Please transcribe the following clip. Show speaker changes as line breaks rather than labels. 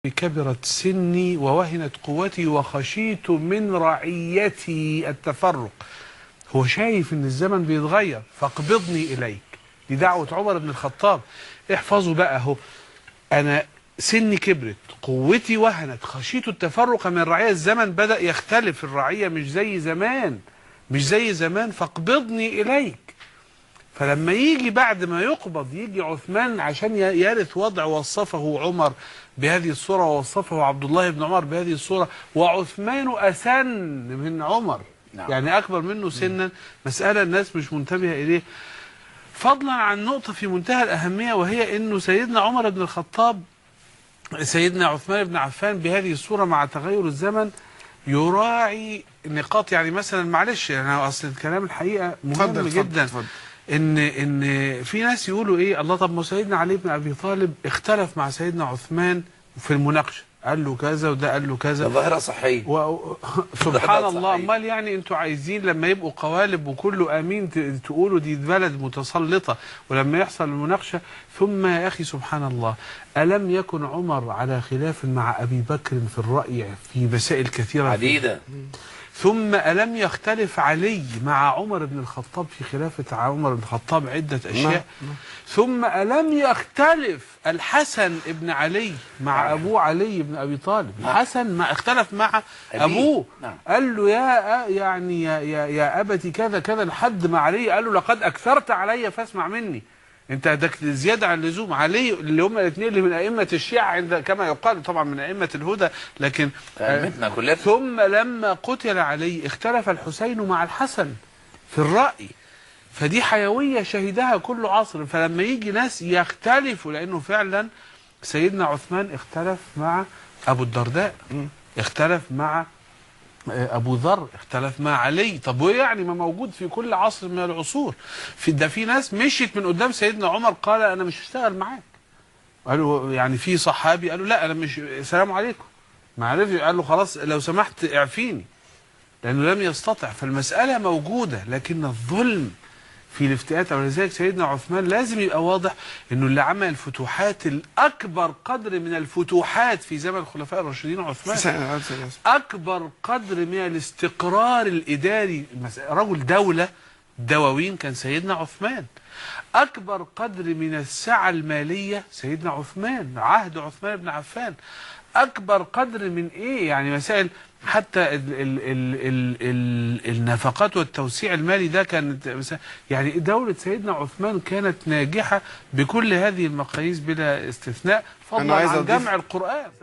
كبرت سني ووهنت قوتي وخشيت من رعيتي التفرق هو شايف ان الزمن بيتغير فاقبضني اليك دي دعوة عمر بن الخطاب احفظوا بقى اهو انا سني كبرت قوتي وهنت خشيت التفرق من رعية الزمن بدأ يختلف الرعية مش زي زمان مش زي زمان فاقبضني اليك فلما يجي بعد ما يقبض يجي عثمان عشان يرث وضع وصفه عمر بهذه الصورة ووصفه عبد الله بن عمر بهذه الصورة وعثمان أسن من عمر
نعم.
يعني أكبر منه سنا مسألة الناس مش منتبهة إليه فضلا عن نقطة في منتهى الأهمية وهي أنه سيدنا عمر بن الخطاب سيدنا عثمان بن عفان بهذه الصورة مع تغير الزمن يراعي نقاط يعني مثلا معلش انا اصل الكلام الحقيقه مهم
اتفضل، اتفضل،
جدا
اتفضل.
ان ان في ناس يقولوا ايه الله طب ما سيدنا علي بن ابي طالب اختلف مع سيدنا عثمان في المناقشه قال له كذا وده قال له كذا
ظاهرة صحية
و... سبحان
ده
الله
صحيح.
امال يعني انتوا عايزين لما يبقوا قوالب وكله امين ت- تقولوا دي بلد متسلطه ولما يحصل المناقشه ثم يا اخي سبحان الله الم يكن عمر على خلاف مع ابي بكر في الراي في مسائل كثيره
عديدة
ثم ألم يختلف علي مع عمر بن الخطاب في خلافة عمر بن الخطاب عدة أشياء ثم ألم يختلف الحسن بن علي مع أبوه علي بن أبي طالب الحسن ما اختلف مع
أبيه.
أبوه
نعم.
قال له يا يعني يا, يا, يا أبتي كذا كذا لحد ما علي قال له لقد أكثرت علي فاسمع مني انت ده زياده عن اللزوم علي اللي هم الاثنين اللي من ائمه الشيعه عند كما يقال طبعا من ائمه الهدى لكن
أئمتنا كلنا
ثم لما قتل علي اختلف الحسين مع الحسن في الرأي فدي حيوية شهدها كل عصر فلما يجي ناس يختلفوا لأنه فعلا سيدنا عثمان اختلف مع أبو الدرداء اختلف مع آه، أبو ذر اختلف مع علي طب وإيه يعني ما موجود في كل عصر من العصور في ده في ناس مشيت من قدام سيدنا عمر قال أنا مش هشتغل معاك قالوا يعني في صحابي قالوا لا أنا مش السلام عليكم ما عرفش قال له خلاص لو سمحت اعفيني لانه لم يستطع فالمساله موجوده لكن الظلم في الافتئات ولذلك سيدنا عثمان لازم يبقى واضح انه اللي عمل الفتوحات الاكبر قدر من الفتوحات في زمن الخلفاء الراشدين عثمان اكبر قدر من الاستقرار الاداري مس- رجل دوله دواوين كان سيدنا عثمان اكبر قدر من السعه الماليه سيدنا عثمان عهد عثمان بن عفان اكبر قدر من ايه يعني مسائل حتى ال ال ال ال ال النفقات والتوسيع المالي ده كانت مس- يعني دولة سيدنا عثمان كانت ناجحة بكل هذه المقاييس بلا استثناء
أنا
فضلا
عايز
عن
أضيف-
جمع القرآن